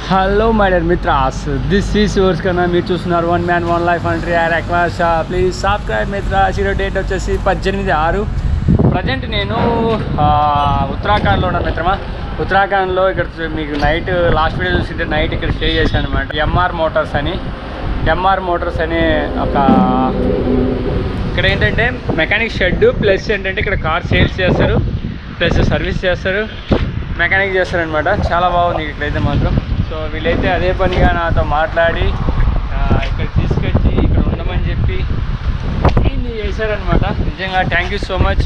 Hello my dear మిత్రాస్ this is yours Kanna మీరు చూస్తున్నారు వన్ మ్యాన్ వన్ లైఫ్ అంట్రీ ఆర్ అక్వాస్ ప్లీజ్ సబ్స్క్రైబ్ మిత్రా జీరో డేట్ వచ్చేసి పద్దెనిమిది ఆరు ప్రజెంట్ నేను ఆ, ఉత్తరాఖండ్లో ఉన్న మిత్రమా ఉత్తరాఖండ్లో ఇక్కడ చూ- మీకు నైట్ లాస్ట్ వీడియో చూసింటే నైట్ ఇక్కడ స్టే చేశాను అనమాట ఎంఆర్ మోటార్స్ అని ఎంఆర్ మోటార్స్ అనే ఒక ఇక్కడ ఏంటంటే మెకానిక్ షెడ్ ప్లస్ ఏంటంటే ఇక్కడ కార్ సేల్స్ చేస్తారు ప్లస్ సర్వీస్ చేస్తారు మెకానిక్ చేస్తారనమాట చాలా బాగుంది ఇక్కడైతే మాత్రం సో వీళ్ళైతే అదే పనిగా నాతో మాట్లాడి ఆ, ఇక్కడ తీసుకొచ్చి ఇక్కడ ఉండమని చెప్పి ఇది చేశారనమాట నిజంగా thank you so much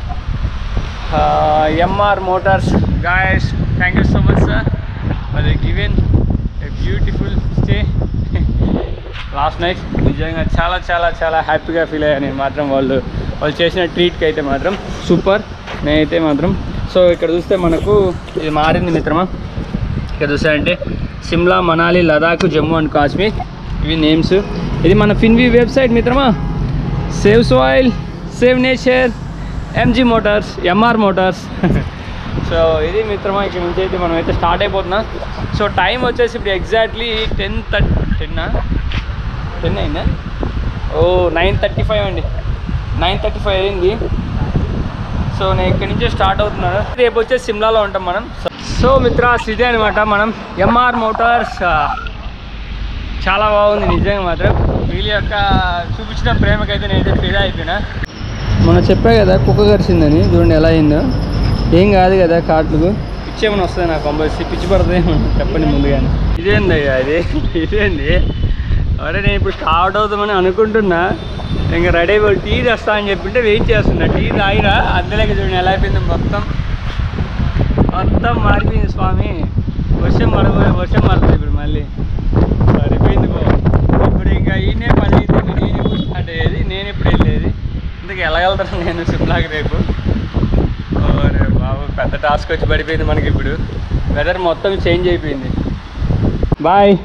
MR motors guys thank you so much sir మరి given a beautiful stay last night నిజంగా చాలా చాలా చాలా హ్యాపీగా ఫీల్ అయ్యాను నేను మాత్రం వాళ్ళు వాళ్ళు చేసిన ట్రీట్కి అయితే మాత్రం సూపర్ నేనైతే మాత్రం సో ఇక్కడ చూస్తే మనకు ఇది మారింది మిత్రమా ఇక్కడ చూసారంటే సిమ్లా మనాలి లదాఖ్ జమ్మూ అండ్ కాశ్మీర్ ఇవి నేమ్స్ ఇది మన ఫిన్వి వెబ్సైట్ మిత్రమా save soil save nature MG motors MR motors so ఇది మిత్రమా ఇక్కడ నుంచి అయితే మనం అయితే స్టార్ట్ అయిపోతున్నాం సో టైం వచ్చేసి ఇప్పుడు ఎగ్జాక్ట్లీ టెన్ థర్టీ టెన్నా టెన్ అయిందా ఓ నైన్ థర్టీ ఫైవ్ అండి నైన్ థర్టీ ఫైవ్ అయింది సో నేను ఇక్కడి నుంచే స్టార్ట్ అవుతున్నాను రేపు వచ్చేసి సిమ్లాలో ఉంటాం మనం సో మిత్రాస్ ఇదే అనమాట మనం ఎంఆర్ మోటార్స్ చాలా బాగుంది నిజంగా మాత్రం వీళ్ళ యొక్క చూపించిన ప్రేమకైతే నేనైతే ఫీల్ అయిపోయినా మొన్న చెప్పా కదా కుక్క కరిచిందని చూడండి ఎలా అయిందో ఏం కాదు కదా కాట్లకు పిచ్చేమని వస్తుంది నాకు కంపల్సరీ పిచ్చి పడుతుంది చెప్పండి ముందుగానే ఇదేంది అయ్యా ఇది ఇదేంది అరే నేను ఇప్పుడు స్టార్ట్ అవుతామని అనుకుంటున్నా ఇంకా రెడీ అయిపోయి టీ తెస్తా అని చెప్పింటే వెయిట్ చేస్తున్నా టీ తాగిరా అందులోకి చూడండి ఎలా అయిపోయింది మొత్తం మొత్తం మారిపోయింది స్వామి వర్షం పడబోయే వర్షం పడుతుంది ఇప్పుడు మళ్ళీ సరిపోయింది బో ఇప్పుడు ఇంకా ఈయనే పని అయితే నేను ఎప్పుడు స్టార్ట్ అయ్యేది నేను ఎప్పుడు వెళ్ళేది ఇందుకు ఎలా వెళ్తాను నేను సిమ్లాకి రేపు ఓరే బాబు పెద్ద టాస్క్ వచ్చి పడిపోయింది మనకి ఇప్పుడు వెదర్ మొత్తం చేంజ్ అయిపోయింది బాయ్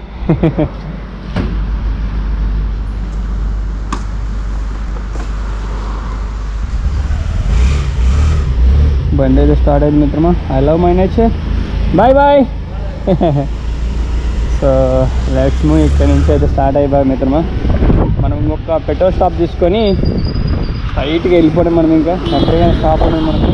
బండి అయితే స్టార్ట్ అయింది మిత్రమా I love my nature bye bye so let's move ఇక్కడ నుంచి అయితే స్టార్ట్ అయిపోయి మిత్రమా మనం ఇంకొక పెట్రోల్ స్టాప్ తీసుకొని స్ట్రైట్గా వెళ్ళిపోవడం మనం ఇంకా ఎక్కడికైనా స్టాప్ అనేది మనకు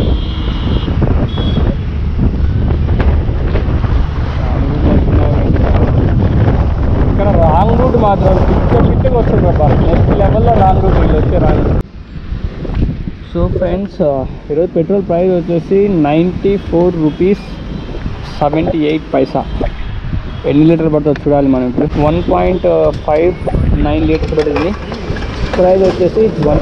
ఇక్కడ రాంగ్ రూట్ మాత్రం పిచ్చ పిచ్చగా వస్తుంది బాబా నెక్స్ట్ లెవెల్లో రాంగ్ రూట్ వీళ్ళు వచ్చే రాంగ్ సో ఫ్రెండ్స్ ఈరోజు పెట్రోల్ ప్రైస్ వచ్చేసి ninety four rupees seventy eight paisa ఎన్ని లీటర్ పడుతుంది చూడాలి మనం ఇప్పుడు one point five nine litres పడుతుంది ప్రైస్ వచ్చేసి వన్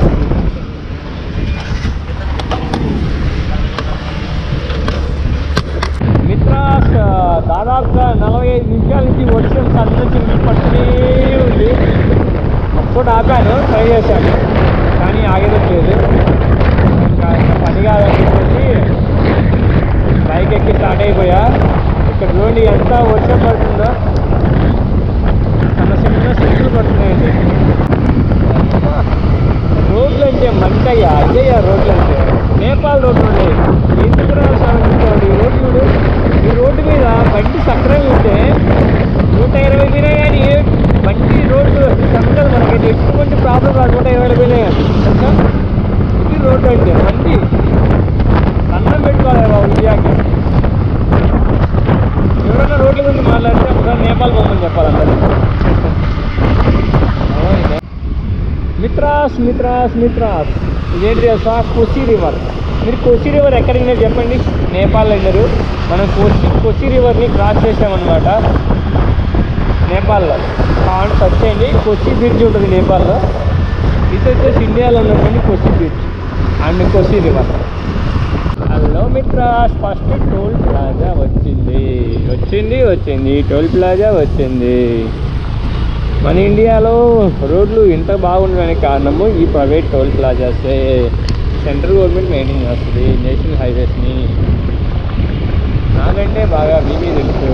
మిత్రాస్ దాదాపుగా నలభై ఐదు నిమిషాల నుంచి వర్షం సంతోషం పడుతూనే ఉంది ఒక్కటి ఆపాను ట్రై చేశాను కానీ ఆగేదట్లేదు ఇంకా ఇంకా పని కాదని చెప్పేసి బైక్ ఎక్కి స్టార్ట్ అయిపోయా ఇక్కడ చూడండి ఎంత వర్షం పడుతుందో చిన్న చిన్న సిక్కులు పడుతున్నాయండి రోడ్లు అంటే మంటయ్యా అయ్యయ్యా రోడ్లు అంటే నేపాల్ రోడ్లు ఉన్నాయి ఎందుకు రాసామంటే ఈ రోడ్డు చూడు ఈ రోడ్డు మీద బండి సక్రంగా ఉంటే నూట ఇరవై పోయినా కానీ బండి రోడ్డు సంతలు మనకి ఎటువంటి ప్రాబ్లం రాదు నూట ఇరవై పోయినాయి తెలుసా ఇది రోడ్డు అంటే బండి అన్నం పెట్టుకోవాలి బాబు ఇండియాకి ఎవరైనా రోడ్ల గురించి మాట్లాడితే ఒకసారి నేపాల్ పోమని చెప్పాలందరూ మిత్రాస్ మిత్రాస్ మిత్రాస్ ఇదేంటి తెలుసా కోసి రివర్ మీరు కోసి రివర్ ఎక్కడ విన్నారు చెప్పండి నేపాల్లో విన్నారు మనం కోసి కోసి రివర్ని క్రాస్ చేసామన్నమాట నేపాల్లో కావాలి టచ్ చేయండి కొచ్చి బ్రిడ్జ్ ఉంటుంది నేపాల్లో ఇది వచ్చేసి ఇండియాలో ఉన్నటువంటి Kochi bridge and Kochi river hello మిత్రాస్ ఫస్ట్ టోల్ ప్లాజా వచ్చింది వచ్చింది వచ్చింది టోల్ ప్లాజా వచ్చింది మన ఇండియాలో రోడ్లు ఇంత బాగుండడానికి కారణము ఈ ప్రైవేట్ టోల్ ప్లాజాసే సెంట్రల్ గవర్నమెంట్ మెయింటైన్ చేస్తుంది నేషనల్ హైవేస్ని నాకంటే బాగా మీకే తెలుసు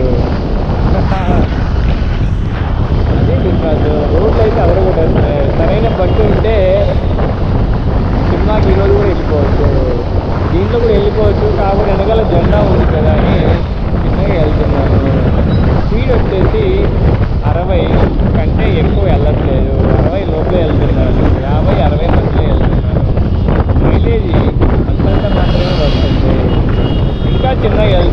అదే డిఫరెన్స్ రోడ్లు అయితే అదరగొట్టేస్తున్నాయి సరైన బండి ఉంటే సినిమాకి ఈరోజు కూడా వెళ్ళిపోవచ్చు దీంట్లో కూడా వెళ్ళిపోవచ్చు కాకపోతే వెనకాల జెండా ఉంది కదా అని చిన్నగా వెళ్తున్నాను స్పీడ్ వచ్చేసి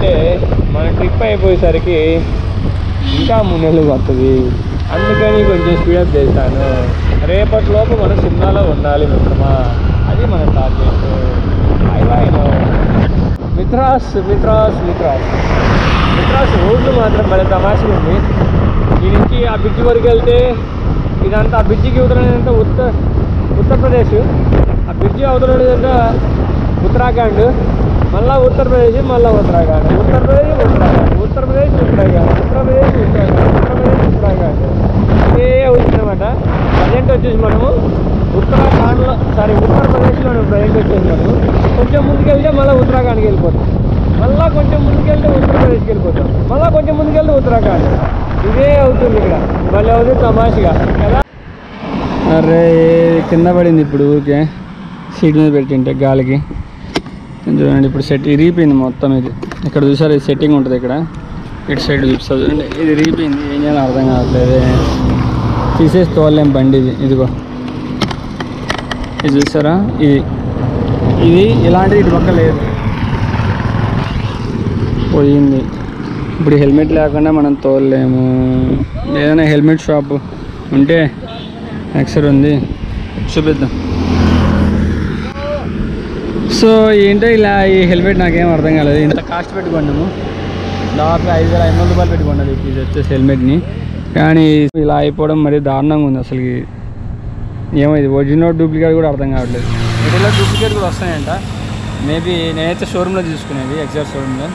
ఏంటంటే మన ట్రిప్ అయిపోయేసరికి ఇంకా మూడు నెలలు పడుతుంది అందుకని కొంచెం స్పీడప్ చేశాను రేపటి లోపు మనం సినిమాలో ఉండాలి మిత్రమా అది మన టార్గెట్ అయినా మిత్రాస్ మిత్రాస్ మిత్రాస్ మిత్రాస్ రోడ్లు మాత్రం భలే తమాషగా ఉంది ఈ నుంచి ఆ బ్రిడ్జ్ వరకు వెళ్తే ఇదంతా ఆ బ్రిడ్జికి ఉత్తరంతా ఉత్తర ఉత్తరప్రదేశ్ ఆ బ్రిడ్జి అవతలదంతా ఉత్తరాఖండ్ మళ్ళా ఉత్తరప్రదేశ్ మళ్ళా ఉత్తరాఖండ్ ఉత్తరప్రదేశ్ ఉత్తరాఖండ్ ఉత్తరప్రదేశ్ ఉత్తరాఖండ్ ఉత్తరప్రదేశ్ ఉత్తరాఖండ్ ఉత్తరప్రదేశ్ ఉత్తరాఖండ్ ఇదే అవుతుందన్నమాట ప్రజెంట్ వచ్చేసి మనము ఉత్తరాఖండ్లో సారీ ఉత్తరప్రదేశ్లో ప్రజెంట్ వచ్చేసి మనము కొంచెం ముందుకెళ్తే మళ్ళీ ఉత్తరాఖండ్కి వెళ్ళిపోతాం మళ్ళా కొంచెం ముందుకెళ్తే ఉత్తరప్రదేశ్కి వెళ్ళిపోతాం మళ్ళా కొంచెం ముందుకెళ్తే ఉత్తరాఖండ్ ఇదే అవుతుంది ఇక్కడ మళ్ళీ అవుతుంది తమాషగా కదా అరే కింద పడింది ఇప్పుడు ఊరికే సీట్ మీద పెట్టింటే గాలికి చూడండి ఇప్పుడు సెట్ ఇరిగిపోయింది మొత్తం ఇది ఇక్కడ చూసారు ఇది సెట్టింగ్ ఉంటుంది ఇక్కడ ఇటు సైడ్ చూపిస్తుంది చూడండి ఇది ఇరిగిపోయింది ఏం చేయాలో అర్థం కావట్లేదు తీసేసి తోలేం బండి ఇది ఇదిగో ఇది చూసారా ఇది ఇది ఇలాంటిది ఇటు పక్క లేదు పోయింది ఇప్పుడు హెల్మెట్ లేకుండా మనం తోలలేము ఏదైనా హెల్మెట్ షాప్ ఉంటే ఎక్సర్ ఉంది చూపిద్దాం సో ఏంటో ఇలా ఈ హెల్మెట్ నాకేం అర్థం కాలేదు ఇంత కాస్ట్ పెట్టుకున్నాము దాదాపు ఐదు వేల ఐదు వందల రూపాయలు పెట్టుకున్నది ఇది వచ్చేసి హెల్మెట్ని కానీ ఇలా అయిపోవడం మరి దారుణంగా ఉంది అసలు ఏమో ఇది ఒరిజినల్ డూప్లికేట్ కూడా అర్థం కావట్లేదు వీటిలో డూప్లికేట్ కూడా వస్తాయంట మేబీ నేనైతే షోరూంలో తీసుకునేది ఎగ్జాక్ట్ షోరూంలో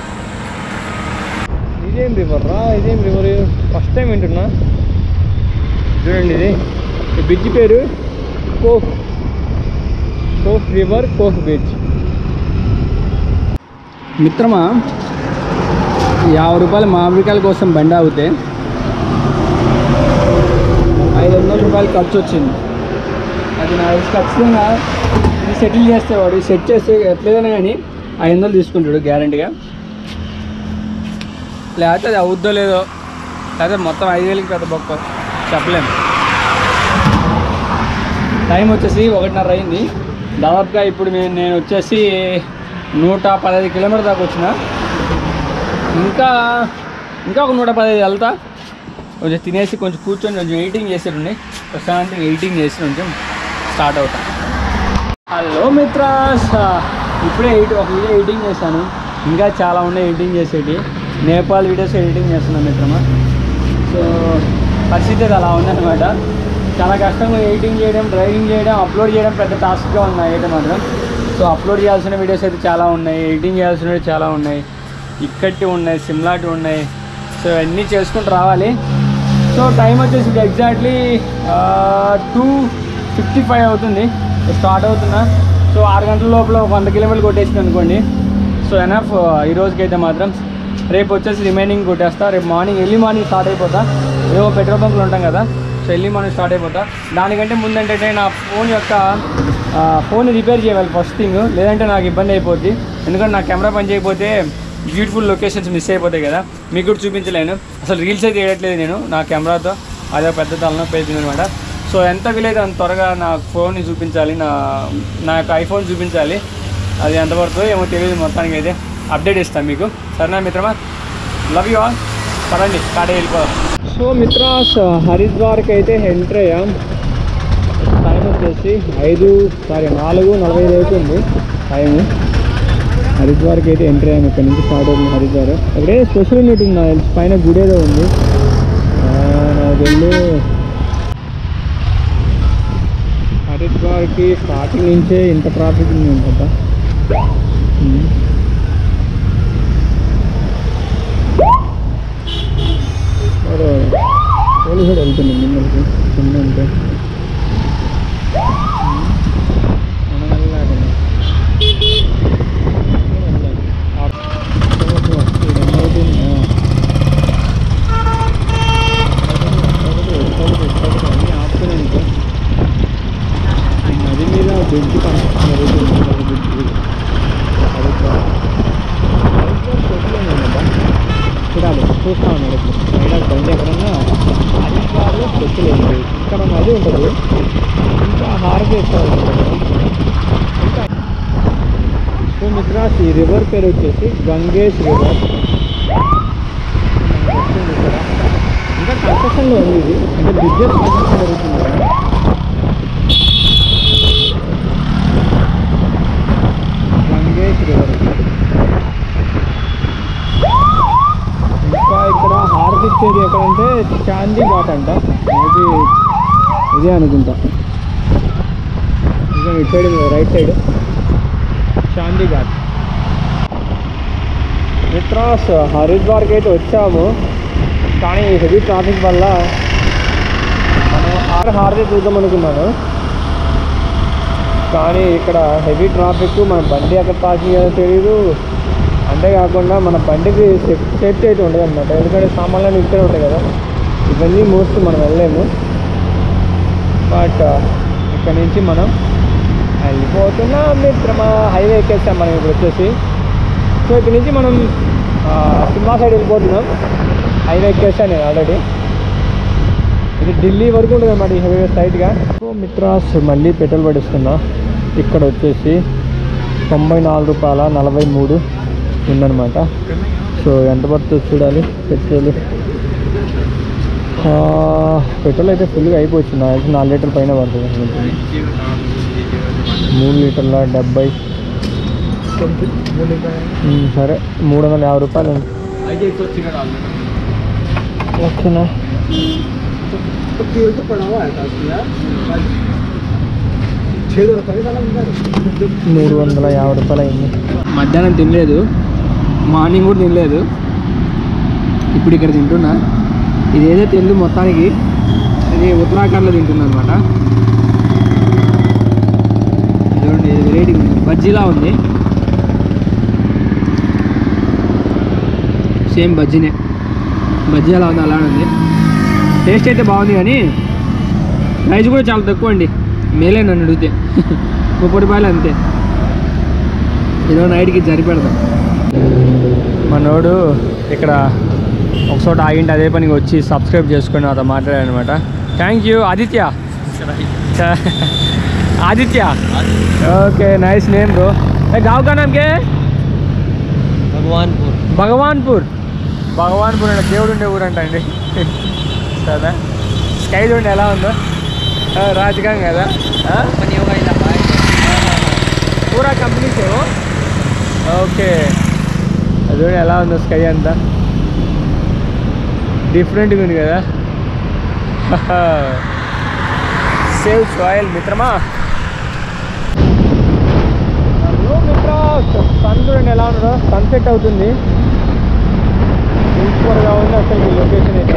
ఇదేం రివర్ రా ఇదేం రివర్ ఫస్ట్ టైం వింటున్నా చూడండి ఇది ఈ బ్రిడ్జ్ పేరు కోఫ్ కోఫ్ రివర్ కోఫ్ బ్రిడ్జ్ మిత్రమా యాభై రూపాయలు మామిడికాయల కోసం బండి ఆగితే ఐదు వందల రూపాయలు ఖర్చు వచ్చింది అది నాకు తెలిసి ఖచ్చితంగా ఇది సెటిల్ చేస్తే వాడు సెట్ చేస్తే ఎట్లేదైనా కానీ ఐదు వందలు తీసుకుంటాడు గ్యారంటీగా లేకపోతే అది అవుద్దో లేదో లేకపోతే మొత్తం ఐదు వేలకి పెద్ద బొక్క చెప్పలేము టైం వచ్చేసి ఒకటిన్నర అయింది దాదాపుగా ఇప్పుడు మేము నేను వచ్చేసి నూట పదహైదు కిలోమీటర్ దాకా వచ్చిన ఇంకా ఇంకా ఒక నూట పదహైదు వెళ్తా కొంచెం తినేసి కొంచెం కూర్చొని కొంచెం ఎడిటింగ్ చేసేటండి ప్రశాంతంగా ఎడిటింగ్ చేసి కొంచెం స్టార్ట్ అవుతా హలో మిత్రాస్ ఇప్పుడే ఎయిట్ ఒక వీడియో ఎడిటింగ్ చేశాను ఇంకా చాలా ఉన్నాయి ఎడిటింగ్ చేసేటి నేపాల్ వీడియోస్ ఎడిటింగ్ చేస్తున్నాను మిత్రమా సో పరిస్థితి అది అలా ఉందన్నమాట చాలా కష్టంగా ఎడిటింగ్ చేయడం డ్రైవింగ్ చేయడం అప్లోడ్ చేయడం పెద్ద టాస్క్గా ఉన్నాయి అయితే మాత్రం సో అప్లోడ్ చేయాల్సిన వీడియోస్ అయితే చాలా ఉన్నాయి ఎడిటింగ్ చేయాల్సినవి చాలా ఉన్నాయి ఇక్కటి ఉన్నాయి సిమ్లాటి ఉన్నాయి సో అన్నీ చేసుకుంటూ రావాలి సో టైం వచ్చేసి ఎగ్జాక్ట్లీ టూ ఫిఫ్టీ ఫైవ్ అవుతుంది స్టార్ట్ అవుతున్నా సో ఆరు గంటల లోపల ఒక వంద కిలోమీటర్లు కొట్టేసింది అనుకోండి సో ఎనఫ్ ఈ రోజుకి అయితే మాత్రం రేపు వచ్చేసి రిమైనింగ్ కొట్టేస్తా రేపు మార్నింగ్ ఎర్లీ మార్నింగ్ స్టార్ట్ అయిపోతా ఏవో పెట్రోల్ బంకులు ఉంటాం కదా సో ఎర్లీ మార్నింగ్ స్టార్ట్ అయిపోతా దానికంటే ముందు ఏంటంటే నా ఫోన్ యొక్క ఫోన్ రిపేర్ చేయాలి ఫస్ట్ థింగ్ లేదంటే నాకు ఇబ్బంది అయిపోద్ది ఎందుకంటే నా కెమెరా పని చేయకపోతే బ్యూటిఫుల్ లొకేషన్స్ మిస్ అయిపోతాయి కదా మీకు కూడా చూపించలేను అసలు రీల్స్ అయితే వేయట్లేదు నేను నా కెమెరాతో అదే పెద్ద తలనొప్పి అవుతుంది అనమాట సో ఎంత వీలైతే అంత త్వరగా నా ఫోన్ని చూపించాలి నా నా యొక్క ఐఫోన్ చూపించాలి అది ఎంత పడుతుందో ఏమో తెలియదు మొత్తానికి అయితే అప్డేట్ ఇస్తాను మీకు సరేనా మిత్రమా లవ్ యూ ఆల్ పదండి స్టార్ట్ వెళ్ళిపోదాం సో మిత్రాస్ హరిద్వార్కి అయితే ఎంటర్ అయ్యాం టైం వచ్చేసి ఐదు సారీ నాలుగు నలభై ఐదు అవుతుంది టైం హరిద్వార్కి అయితే ఎంటర్ అయ్యాం ఇక్కడ నుంచి స్టార్ట్ అవుతుంది హరిద్వార్ అక్కడే స్పెషల్ యూనిట్ ఉంది నాకు తెలిసి పైన గుడి ఏదో ఉంది ఆ, నాకు వెళ్ళి హరిద్వార్కి స్టార్టింగ్ నుంచే ఇంత ట్రాఫిక్ ఉంది కదా పోలీసు వెళ్తుంది ముందరికి కింద ఉంటే మనం వెళ్ళలేకుండా వెళ్ళాలి. ఆ- ఓహో, ఇది ఏమవుతుంది? ఆ. ఒకటి, ఒకటి, ఒకటి, అన్నీ ఆపుతున్నాయి ఇంకా. ఈ నది మీద బ్రిడ్జ్ కన్స్ట్రక్షన్ జరుగుతుంది బ్రిడ్జ్ హరిద్వార్ హరిద్వార్ చెప్పలేమన్నమాట చూడాలి చూస్తా ఉన్నాడు ఇప్పుడు అయినా బండి ఎక్కడన్నా హరిద్వార్లో స్పెషల్ ఏంటి ఇక్కడ నది ఉంటుంది ఇంకా హార్వెస్ట్ ఇంకా సో మిత్రాస్ ఈ రివర్ పేరు వచ్చేసి గంగేష్ రివర్ ఇంకా కన్స్ట్రక్షన్లో ఉంది ఇది అంటే బ్రిడ్జెస్ కన్స్ట్రక్షన్ జరుగుతుంది కదా. గంగేష్ రివర్ ఇంకా ఇక్కడ హారతి ఇచ్చేది ఎక్కడంటే చాందీ ఘాట్ అంట మేబీ ఇదే అనుకుంటా ఇంకా ఇటు side right side Chandi Ghat మిత్రాస్ హరిద్వార్కి అయితే వచ్చాము కానీ హెవీ ట్రాఫిక్ వల్ల మనం ఆరు హారతి చూద్దాం అనుకున్నాను కానీ ఇక్కడ హెవీ ట్రాఫిక్ మన బండి ఎక్కడ పార్కింగ్ చేయాలో తెలియదు అంతేకాకుండా మన బండికి సేఫ్ సేఫ్టీ అయితే ఉండదు అనమాట ఎందుకంటే సామాన్లు ఇక్కడే ఉంటాయి కదా ఇవన్నీ మోస్ట్ మనం వెళ్ళలేము బట్ ఇక్కడ నుంచి మనం వెళ్ళిపోతున్నాం మిత్రమా హైవే ఎక్కేస్తాం మనం ఇప్పుడు వచ్చేసి సో ఇక్కడ నుంచి మనం ఆ, సినిమా సైడ్ వెళ్ళిపోతున్నాం హైవే ఎక్కేస్తాను నేను ఆల్రెడీ ఇది ఢిల్లీ వరకు ఉంటుంది అనమాట ఈ హైవే స్ట్రైట్గా సో మిత్రాస్ మళ్ళీ పెట్రోల్ పడిస్తున్నా ఇక్కడ వచ్చేసి తొంభై నాలుగు రూపాయల నలభై మూడు ఉందన్నమాట సో ఎంత పడుతుంది చూడాలి పెట్రోల్ ఆ, పెట్రోల్ అయితే ఫుల్గా అయిపోవచ్చు నాకు నాలుగు లీటర్ పైన పడుతుంది అనుకుంటుంది. మూడు లీటర్ల డెబ్బై ఉమ్, సరే మూడు వందల యాభై రూపాయలు ఓకేనా మూడు వందల యాభై రూపాయలు అయింది మధ్యాహ్నం తినలేదు మార్నింగ్ కూడా తినలేదు ఇప్పుడు ఇక్కడ తింటున్నా ఇది ఏదైతే ఇల్లు మొత్తానికి ఇది ఉత్తరాఖండ్లో తింటున్నా అనమాట చూడండి ఇది వెరైటీగా ఉంది బజ్జీలా ఉంది సేమ్ బజ్జీనే బజ్జీ ఎలా ఉంది అలానే ఉంది టేస్ట్ అయితే బాగుంది కానీ ప్రైస్ కూడా చాలా తక్కువ అండి మేలే నన్ను అడిగితే ముప్పై రూపాయలు అంతే ఏదో నైట్కి సరిపెడతాం మనోడు ఇక్కడ ఒక చోట ఆగింటి అదే పనికి వచ్చి సబ్స్క్రైబ్ చేసుకొని నాతో మాట్లాడాడనమాట thank you Aditya Aditya okay nice name bro గావ్ కా నామ్ కే भगवानपुर భగవాన్పూర్ భగవాన్పూర్ అంటే దేవుడు ఉండే ఊరు అంట అండి సరే స్కై చూడండి ఎలా ఉందో ఆ, రాజకాం కదా ఆ? कंपनी होगा इलाका పూరా కంపెనీ సేవో ఓకే అది చూడండి ఎలా ఉందో స్కై అంతా డిఫరెంట్గా ఉంది కదా సేవ్ సాయిల్ మిత్రమా హలో మిత్ర సన్ చూడండి ఎలా ఉన్నదో సన్సెట్ అవుతుంది సూపర్గా ఉంది అసలు ఈ లొకేషన్ అయితే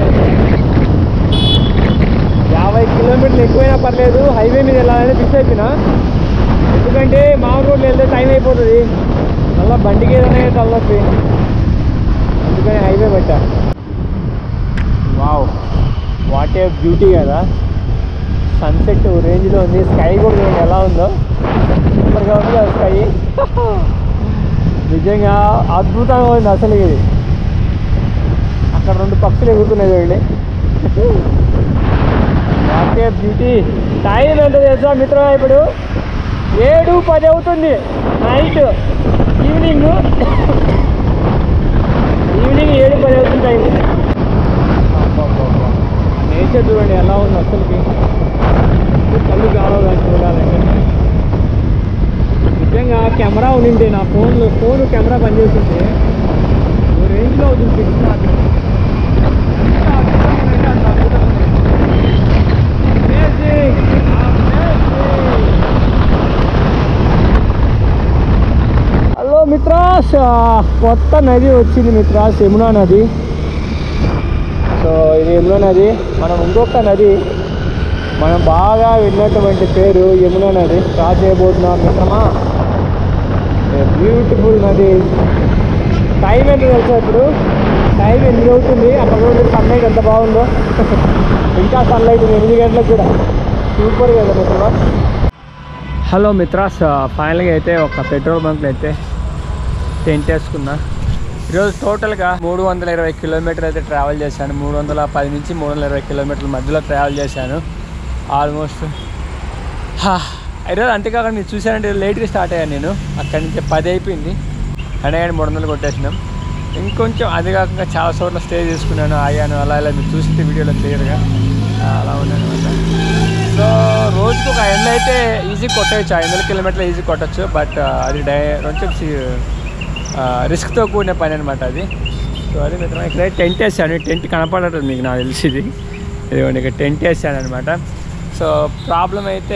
యాభై కిలోమీటర్లు ఎక్కువైనా పర్లేదు హైవే మీద వెళ్ళాలని ఫిక్స్ అయిపోయినా ఎందుకంటే మామూలు రోడ్లు వెళ్తే టైం అయిపోతుంది మళ్ళీ బండికి ఏదైనా తలనొప్పి అందుకని హైవే పట్టా వావ్ వాట్ ఏ బ్యూటీ కదా సన్సెట్ రేంజ్లో ఉంది స్కై కూడా చూడండి ఎలా ఉందో సూపర్గా ఉంది కదా స్కై నిజంగా అద్భుతంగా ఉంది అసలు ఇది అక్కడ రెండు పక్షులు ఎగురుతున్నాయి చూడండి వాట్ ఏ బ్యూటీ టైం ఎంత తెలుసా మిత్రమా ఇప్పుడు ఏడు పది అవుతుంది నైట్ ఈవినింగ్ ఈవినింగ్ ఏడు పది అవుతుంది టైం నేచర్ చూడండి ఎలా ఉంది అసలుకి కళ్ళు కావాలి చూడాలంటే నిజంగా కెమెరా ఉండింటే నా ఫోన్లో ఫోన్ కెమెరా పనిచేస్తుంటే ఓ రేంజ్లో అవుతుంది పిక్స్ నాకు ఎంత అద్భుతంగా ఉందంటే అంత అద్భుతంగా ఉంది. Amazing! Amazing! హలో మిత్రాస్ ఆ, కొత్త నది వచ్చింది మిత్రాస్ యమునా నది సో ఇది యమునా నది మనం ఇంకొక నది మనం బాగా విన్నటువంటి పేరు యమునా నది క్రాస్ చేయబోతున్నాం మిత్రమా బ్యూటిఫుల్ నది టైం ఎంత తెలుసా ఇప్పుడు టైం ఎనిమిది అవుతుంది అక్కడ నుండి సన్లైట్ ఎంత బాగుందో ఇంకా సన్లైట్ ఉంది ఎనిమిది గంటలకు కూడా సూపర్ కదా మిత్రమా హలో మిత్రాస్ ఫైనల్గా అయితే ఒక పెట్రోల్ బంక్లో అయితే టెంట్ వేసుకున్నా ఈరోజు టోటల్గా మూడు వందల ఇరవై కిలోమీటర్ అయితే ట్రావెల్ చేశాను మూడు వందల పది నుంచి మూడు వందల ఇరవై కిలోమీటర్ల మధ్యలో ట్రావెల్ చేశాను ఆల్మోస్ట్ ఈరోజు అంతేకాకుండా మీరు చూసారంటే లేట్గా స్టార్ట్ అయ్యాను నేను అక్కడి నుంచి పది అయిపోయింది హండ్రెడ్ మూడు వందలు కొట్టేసినాం ఇంకొంచెం అది కాకుండా చాలా చోట్ల స్టే చేసుకున్నాను ఆగాను అలా ఇలా మీరు చూసింటే వీడియోలో క్లియర్గా అలా ఉన్నాను అనమాట సో రోజుకు ఒక ఐదు వందలు అయితే ఈజీ కొట్టేయచ్చు ఐదు వందల కిలోమీటర్లు ఈజీ కొట్టచ్చు బట్ అది డై కొంచెం రిస్క్తో కూడిన పని అనమాట అది సో అది మిత్రం ఇక్కడ టెంట్ వేసాను టెంట్ కనపడటం మీకు నాకు తెలిసి ఇది ఇదిగోండి ఇక్కడ టెంట్ వేసాను అనమాట సో ప్రాబ్లం అయితే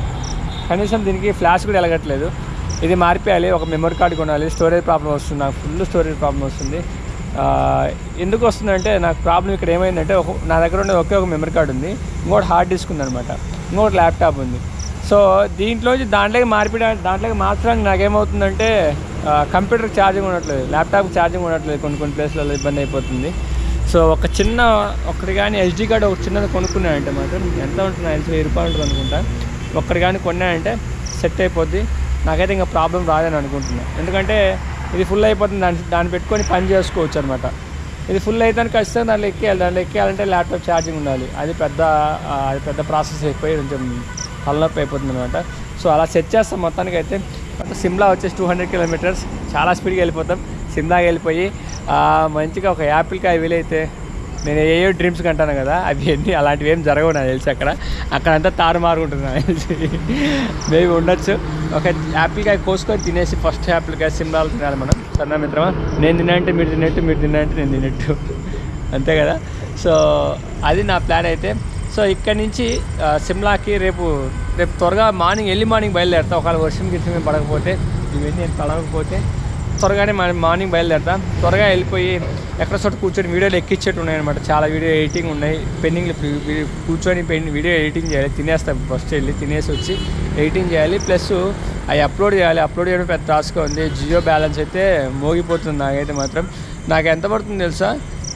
కనీసం దీనికి ఫ్లాష్ కూడా వెలగట్లేదు ఇది మార్పేయాలి ఒక మెమరీ కార్డ్ కొనాలి స్టోరేజ్ ప్రాబ్లం వస్తుంది నాకు ఫుల్ స్టోరేజ్ ప్రాబ్లం వస్తుంది ఆ, ఎందుకు వస్తుందంటే నాకు ప్రాబ్లం ఇక్కడ ఏమైందంటే ఒక నా దగ్గర ఉండే ఒకే ఒక మెమరీ కార్డ్ ఉంది ఇంకోటి హార్డ్ డిస్క్ ఉందన్నమాట ఇంకోటి ల్యాప్టాప్ ఉంది సో దీంట్లోంచి దాంట్లోకి మార్పిడ దాంట్లోకి మార్చడానికి నాకేమవుతుందంటే ఆ, కంప్యూటర్ ఛార్జింగ్ ఉండట్లేదు ల్యాప్టాప్ ఛార్జింగ్ ఉండట్లేదు కొన్ని కొన్ని ప్లేస్లలో ఇబ్బంది అయిపోతుంది సో ఒక చిన్న ఒకటి కానీ ఎస్డి కార్డ్ ఒక చిన్నది కొనుక్కున్నానంటే మాత్రం ఎంత ఉంటుంది ఐదు వెయ్యి రూపాయలు ఉంటుంది అనుకుంటా ఒక్కటి కానీ కొన్నానంటే సెట్ అయిపోద్ది నాకైతే ఇంకా ప్రాబ్లం రాదని అనుకుంటున్నాను ఎందుకంటే ఇది ఫుల్ అయిపోతుంది దాన్ని దాన్ని పెట్టుకొని పని చేసుకోవచ్చు అనమాట ఇది ఫుల్ అయితే ఖచ్చితంగా దాంట్లో ఎక్కేయాలి దాంట్లో ఎక్కేయాలంటే ల్యాప్టాప్ ఛార్జింగ్ ఉండాలి అది పెద్ద ఆ, అది పెద్ద ప్రాసెస్ అయిపోయి కొంచెం తలనొప్పి అయిపోతుంది అనమాట సో అలా సెట్ చేస్తాం మొత్తానికి అయితే అంటే సిమ్లా వచ్చేసి టూ హండ్రెడ్ కిలోమీటర్స్ చాలా స్పీడ్గా వెళ్ళిపోతాం సిమ్లాకి వెళ్ళిపోయి ఆ, మంచిగా ఒక యాపిల్కాయ వీలైతే నేను ఏయో డ్రీమ్స్ కంటాను కదా అవి ఎన్ని అలాంటివి ఏం జరగవు నాకు తెలిసి అక్కడ అక్కడంతా తారుమారు ఉంటుంది నాకు తెలిసి మేబీ ఉండొచ్చు ఒక యాపిల్కాయ కోసుకొని తినేసి ఫస్ట్ యాపిల్కాయ సిమ్లాలు తినాలి మనం సన్నా మిత్రమా నేను తినంటే మీరు తిన్నట్టు మీరు తినంటే నేను తిన్నట్టు అంతే కదా సో అది నా ప్లాన్ అయితే సో ఇక్కడి నుంచి ఆ, సిమ్లాకి రేపు రేపు త్వరగా మార్నింగ్ ఎర్లీ మార్నింగ్ బయలుదేరుతా ఒకవేళ వర్షం గిర్షం ఏం పడకపోతే ఇవన్నీ ఏం పడకపోతే త్వరగానే మా- మార్నింగ్ బయలుదేరుతా త్వరగా వెళ్ళిపోయి ఎక్కడ చోట కూర్చొని వీడియోలు ఎక్కించేట్టు ఉన్నాయన్నమాట చాలా వీడియో ఎడిటింగ్ ఉన్నాయి పెండింగ్ కూర్చొని పెండింగ్ వీడియో ఎడిటింగ్ చేయాలి తినేస్తాం ఫస్ట్ వెళ్ళి తినేసి వచ్చి ఎడిటింగ్ చేయాలి ప్లస్ అవి అప్లోడ్ చేయాలి అప్లోడ్ చేయడం పెద్ద టాస్క్ ఉంది జియో బ్యాలెన్స్ అయితే మోగిపోతుంది నాకైతే మాత్రం నాకు ఎంత పడుతుంది తెలుసా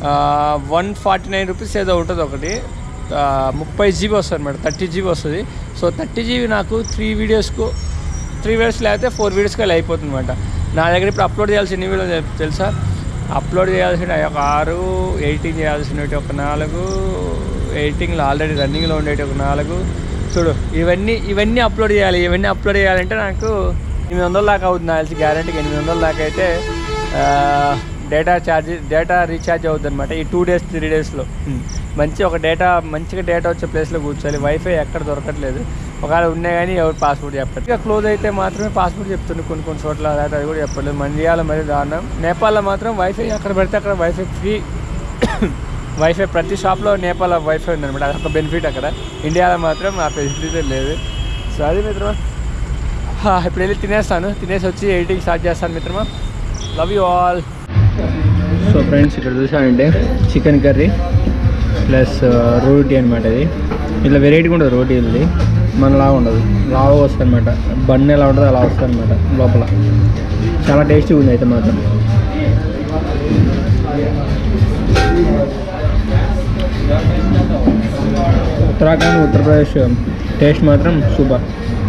వన్ ఫార్టీ నైన్ రూపీస్ ఏదో ఉంటుంది ఒకటి ఆ, ముప్పై జీబీ వస్తుంది అనమాట థర్టీ జీబీ వస్తుంది సో థర్టీ జీబీ నాకు త్రీ వీడియోస్కు త్రీ వీడియోస్ లేకపోతే ఫోర్ వీడియోస్కి వెళ్ళి అయిపోతుంది అనమాట నా దగ్గర ఇప్పుడు అప్లోడ్ చేయాల్సిన ఎన్ని వీడియోలు తె- తెలుసా అప్లోడ్ చేయాల్సిన ఒక ఆరు ఎడిటింగ్ చేయాల్సినవి ఒక నాలుగు ఎడిటింగ్లో ఆల్రెడీ రన్నింగ్లో ఉండేవి ఒక నాలుగు చూడు ఇవన్నీ ఇవన్నీ అప్లోడ్ చేయాలి ఇవన్నీ అప్లోడ్ చేయాలంటే నాకు ఎనిమిది వందల దాకా అవుతుంది నాకు తెలిసి గ్యారంటీకి ఎనిమిది వందల దాకా అయితే డేటా ఛార్జ్ డేటా రీఛార్జ్ అవుతుంది అనమాట ఈ టూ డేస్ త్రీ డేస్లో మంచి ఒక డేటా మంచిగా డేటా వచ్చే ప్లేస్లో కూర్చోవాలి వైఫై ఎక్కడ దొరకట్లేదు ఒకవేళ ఉన్నాయి కానీ ఎవరు పాస్పోర్ట్ చెప్పారు ఇక క్లోజ్ అయితే మాత్రమే పాస్పోర్ట్ చెప్తుంది కొన్ని కొన్ని చోట్ల అలాంటి అది కూడా చెప్పలేదు మన ఇండియాలో మరి దారుణం నేపాల్లో మాత్రం వైఫై ఎక్కడ పెడితే అక్కడ వైఫై ఫ్రీ వైఫై ప్రతి షాప్లో నేపాల్ వైఫై ఉందన్నమాట అది ఒక బెనిఫిట్ అక్కడ ఇండియాలో మాత్రం ఆ ఫెసిలిటీ లేదు సో అది మిత్రమా హా, ఇప్పుడు వెళ్ళి తినేస్తాను తినేసి వచ్చి ఎడిటింగ్ స్టార్ట్ చేస్తాను మిత్రమా love you all so friends ఇక్కడ చూసానంటే చికెన్ కర్రీ ప్లస్ రోటీ అనమాట ఇది ఇట్లా వెరైటీగా ఉండదు రోటీ ఇది మనలా ఉండదు లావుగా వస్తుంది అనమాట బన్ ఎలా ఉంటుందో అలా వస్తుంది అనమాట లోపల చాలా టేస్టీగా ఉంది అయితే మాత్రం ఉత్తరాఖండ్ ఉత్తరప్రదేశ్ టేస్ట్ మాత్రం సూపర్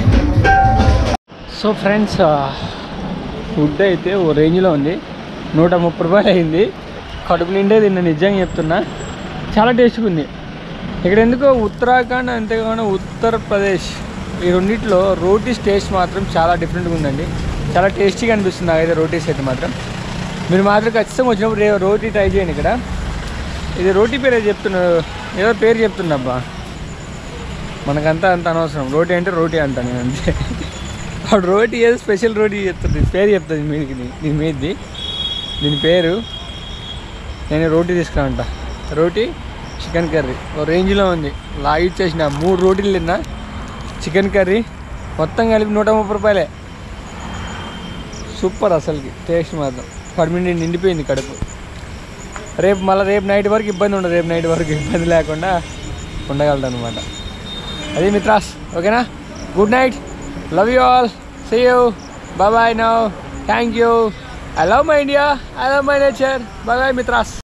సో ఫ్రెండ్స్ ఫుడ్ అయితే ఓ రేంజ్లో ఉంది నూట ముప్పై రూపాయలు అయింది కడుపు నిండే తిన్న నిజంగా చెప్తున్నా చాలా టేస్ట్గా ఉంది ఇక్కడ ఎందుకో ఉత్తరాఖండ్ అంతేకాకుండా ఉత్తరప్రదేశ్ ఈ రెండిట్లో రోటీస్ టేస్ట్ మాత్రం చాలా డిఫరెంట్గా ఉందండి చాలా టేస్టీగా అనిపిస్తుంది నాకైతే రోటీస్ అయితే మాత్రం మీరు మాత్రం ఖచ్చితంగా వచ్చినప్పుడు రే- రోటీ ట్రై చేయండి ఇక్కడ ఇది రోటీ పేరు ఏదో చెప్తున్నా ఏదో పేరు చెప్తున్నా అబ్బా మనకంతా అంత అనవసరం రోటీ అంటే రోటీ అంటాను నేను అంతే వాడు రోటీ ఏదో స్పెషల్ రోటీ చెప్తుంది పేరు చెప్తుంది మీదికి దీని మీది దీని పేరు నేను రోటీ తీసుకురాంట రోటీ చికెన్ కర్రీ ఓ రేంజ్లో ఉంది లాగ్ చేసిన మూడు రోటీలు తిన్నా చికెన్ కర్రీ మొత్తం కలిపి నూట ముప్పై రూపాయలే సూపర్ అసలుకి టేస్ట్ మాత్రం కడుపు నిండి నిండిపోయింది కడుపు రేపు మళ్ళీ రేపు నైట్ వరకు ఇబ్బంది ఉండదు రేపు నైట్ వరకు ఇబ్బంది లేకుండా ఉండగలదు అనమాట అది మిత్రాస్ ఓకేనా good night love you all see you bye bye now thank you I love my India I love my nature bye bye మిత్రాస్